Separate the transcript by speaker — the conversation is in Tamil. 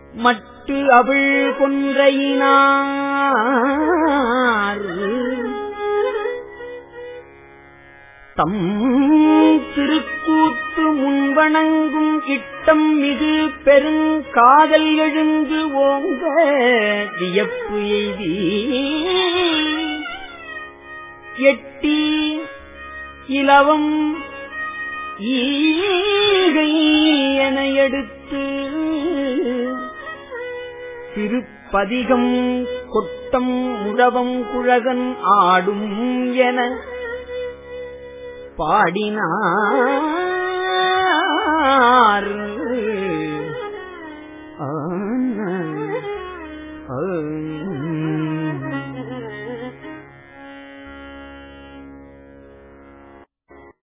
Speaker 1: மட்டு அவிழ் கொன்றையினார் தம் திருக்கூத்து முன்வணங்கும் இட்டம் மிகு பெருங்காதல் எழுந்து ஓங்க வியப்பு எய்தி எட்டி இலவம் ஈகை என எடுத்து திருப்பதிகம் கொட்டம் முழவம் குழகன் ஆடும் என பாடினார்